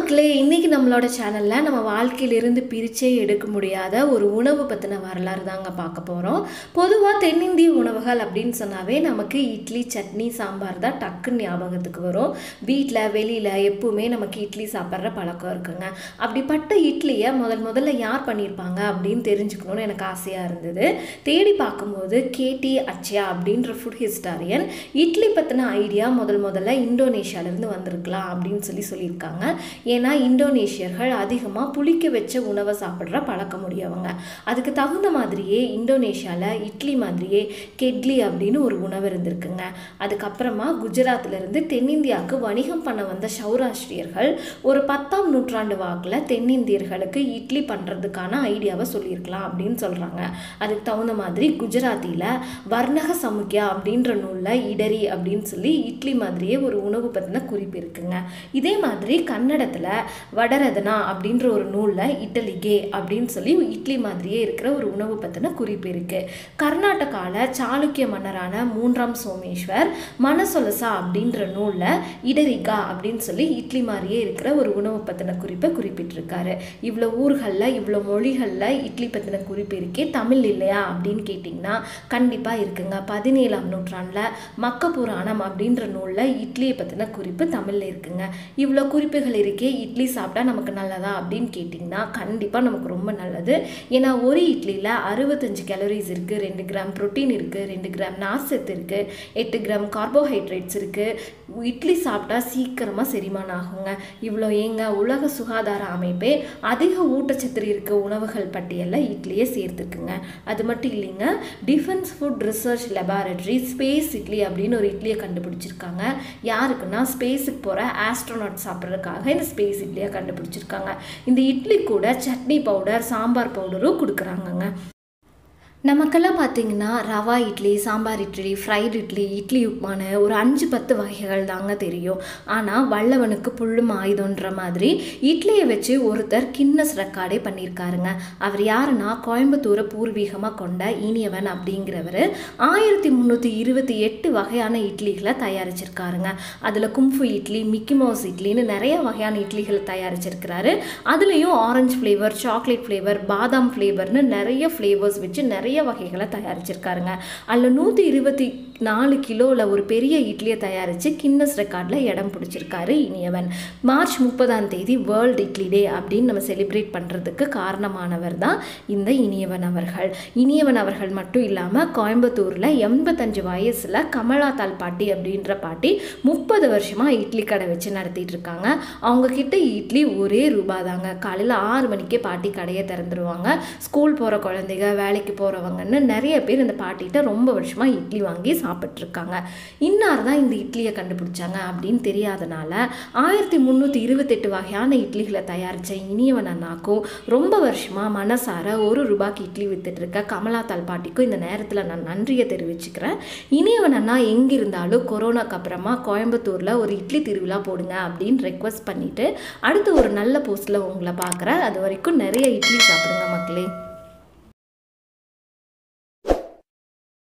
மக்களே இன்றைக்கி நம்மளோட சேனலில் நம்ம வாழ்க்கையிலிருந்து பிரிச்சே எடுக்க முடியாத ஒரு உணவு பற்றின வரலாறு தாங்க பார்க்க போகிறோம் பொதுவாக தென்னிந்திய உணவுகள் அப்படின்னு சொன்னாவே நமக்கு இட்லி சட்னி சாம்பார் தான் டக்குன்னு ஞாபகத்துக்கு வரும் வீட்டில் வெளியில் எப்பவுமே நமக்கு இட்லி சாப்பிட்ற பழக்கம் இருக்குங்க அப்படிப்பட்ட இட்லியை முதல் முதல்ல யார் பண்ணியிருப்பாங்க அப்படின்னு தெரிஞ்சுக்கணும்னு எனக்கு ஆசையாக இருந்தது தேடி பார்க்கும்போது கேடி அச்சயா அப்படின்ற ஃபுட் ஹிஸ்டாரியன் இட்லி பற்றின ஐடியா முதல் முதல்ல இந்தோனேஷியாவிலேருந்து வந்திருக்கலாம் அப்படின்னு சொல்லி சொல்லியிருக்காங்க ஏன்னா இந்தோனேஷியர்கள் அதிகமாக புளிக்க வச்ச உணவை சாப்பிட்ற பழக்கம் உடையவங்க அதுக்கு தகுந்த மாதிரியே இந்தோனேஷியாவில் இட்லி மாதிரியே கெட்லி அப்படின்னு ஒரு உணவு இருந்திருக்குங்க அதுக்கப்புறமா குஜராத்லேருந்து தென்னிந்தியாவுக்கு வணிகம் பண்ண வந்த சௌராஷ்டிரியர்கள் ஒரு பத்தாம் நூற்றாண்டு வாக்கில் தென்னிந்தியர்களுக்கு இட்லி பண்ணுறதுக்கான ஐடியாவை சொல்லியிருக்கலாம் அப்படின்னு சொல்கிறாங்க அதுக்கு தகுந்த மாதிரி குஜராத்தியில் வர்ணக சமுக்கியா அப்படின்ற நூலில் இடரி அப்படின்னு சொல்லி இட்லி மாதிரியே ஒரு உணவு பற்றின குறிப்பு இருக்குங்க இதே மாதிரி கன்னடத்தில் வடரதனா அப்படின்ற ஒரு நூலில் இட்டலிகே அப்படின்னு சொல்லி இட்லி மாதிரியே இருக்கிற ஒரு உணவு பற்றின குறிப்பு இருக்குது கர்நாடகாவில் சாளுக்கிய மன்னரான மூன்றாம் சோமேஸ்வர் மனசொலசா அப்படின்ற நூலில் இடரிகா அப்படின்னு சொல்லி இட்லி மாதிரியே இருக்கிற ஒரு உணவு பற்றின குறிப்பை குறிப்பிட்டிருக்காரு இவ்வளோ ஊர்களில் இவ்வளோ மொழிகளில் இட்லி பற்றின குறிப்பு இருக்கே தமிழ் இல்லையா அப்படின்னு கேட்டிங்கன்னா கண்டிப்பாக இருக்குங்க பதினேழாம் நூற்றாண்டில் மக்க புராணம் அப்படின்ற நூலில் இட்லியை பற்றின குறிப்பு தமிழில் இருக்குங்க இவ்வளோ குறிப்புகள் இருக்கே இட்லி சாப்பிட்டா நமக்கு நல்லதா அப்படின்னு கேட்டிங்கன்னா கண்டிப்பாக நமக்கு ரொம்ப நல்லது ஏன்னா ஒரு இட்லியில் அறுபத்தஞ்சு கேலரிஸ் இருக்குது ரெண்டு கிராம் புரோட்டீன் இருக்குது ரெண்டு கிராம் நார்சத்து இருக்குது எட்டு கிராம் கார்போஹைட்ரேட்ஸ் இருக்குது இட்லி சாப்பிட்டா சீக்கிரமாக செரிமானம் ஆகுங்க இவ்வளோ ஏங்க உலக சுகாதார அமைப்பே அதிக ஊட்டச்சத்து இருக்க உணவுகள் பட்டியலில் இட்லியை சேர்த்துக்குங்க அது மட்டும் இல்லைங்க defence food research laboratory space idli அப்படின்னு ஒரு இட்லியை கண்டுபிடிச்சிருக்காங்க யாருக்குன்னா ஸ்பேஸுக்கு போகிற ஆஸ்ட்ரோனாட் சாப்பிட்றதுக்காக இந்த ஸ்பேஸ் இட்லியை கண்டுபிடிச்சிருக்காங்க இந்த இட்லி கூட சட்னி பவுடர் சாம்பார் பவுடரும் கொடுக்குறாங்கங்க நமக்கெல்லாம் பார்த்தீங்கன்னா ரவா இட்லி சாம்பார் இட்லி ஃப்ரைடு இட்லி இட்லி உப்புமானு ஒரு அஞ்சு பத்து வகைகள் தாங்க தெரியும் ஆனால் வல்லவனுக்கு புல்லும் ஆயுதன்ற மாதிரி இட்லியை வச்சு ஒருத்தர் கின்னஸ் ரெக்கார்டே பண்ணியிருக்காருங்க அவர் யாருன்னா கோயம்புத்தூரை பூர்வீகமாக கொண்ட இனியவன் அப்படிங்கிறவர் ஆயிரத்தி முந்நூற்றி இருபத்தி எட்டு வகையான இட்லிகளை தயாரிச்சிருக்காருங்க அதில் கும்ஃபு இட்லி மிக்கி மவுஸ் இட்லின்னு நிறைய வகையான இட்லிகளை தயாரிச்சிருக்கிறாரு அதுலேயும் ஆரஞ்சு ஃப்ளேவர் சாக்லேட் ஃப்ளேவர் பாதாம் ஃப்ளேவர்னு நிறைய ஃப்ளேவர்ஸ் வச்சு நிறைய நிறைய வகைகளை தயாரிச்சிருக்காருங்க அதில் நூற்றி இருபத்தி நாலு கிலோவில் ஒரு பெரிய இட்லியை தயாரித்து கின்னஸ் ரெக்கார்டில் இடம் பிடிச்சிருக்காரு இனியவன் மார்ச் முப்பதாம் தேதி வேர்ல்டு இட்லி டே அப்படின்னு நம்ம செலிப்ரேட் பண்ணுறதுக்கு காரணமானவர் தான் இந்த இனியவன் அவர்கள் இனியவன் அவர்கள் மட்டும் இல்லாமல் கோயம்புத்தூரில் எண்பத்தஞ்சு வயசில் கமலா தால் பாட்டி அப்படின்ற பாட்டி முப்பது வருஷமாக இட்லி கடை வச்சு நடத்திட்டு இருக்காங்க அவங்க கிட்ட இட்லி ஒரே ரூபா தாங்க காலையில் ஆறு மணிக்கே பாட்டி கடையை திறந்துருவாங்க ஸ்கூல் போகிற குழந்தைங்க வேலைக்கு போகிறவங்கன்னு நிறைய பேர் இந்த பாட்டிகிட்ட ரொம்ப வருஷமாக இட்லி வாங்கி சாப்பிட்ருக்காங்க இன்னார் தான் இந்த இட்லியை கண்டுபிடிச்சாங்க அப்படின்னு தெரியாதனால ஆயிரத்தி முந்நூற்றி இருபத்தெட்டு வகையான இட்லிகளை தயாரித்த இனியவன் அண்ணாக்கும் ரொம்ப வருஷமாக மனசார ஒரு ரூபாய்க்கு இட்லி வித்துட்டு இருக்க கமலா தால் பாட்டிக்கும் இந்த நேரத்தில் நான் நன்றியை தெரிவிச்சுக்கிறேன் இனியவன் அண்ணா எங்கே இருந்தாலும் கொரோனாக்கு அப்புறமா கோயம்புத்தூரில் ஒரு இட்லி திருவிழா போடுங்க அப்படின்னு ரெக்வஸ்ட் பண்ணிவிட்டு அடுத்து ஒரு நல்ல போஸ்ட்டில் உங்களை பார்க்குறேன் அது வரைக்கும் நிறைய இட்லி சாப்பிடுங்க மக்களே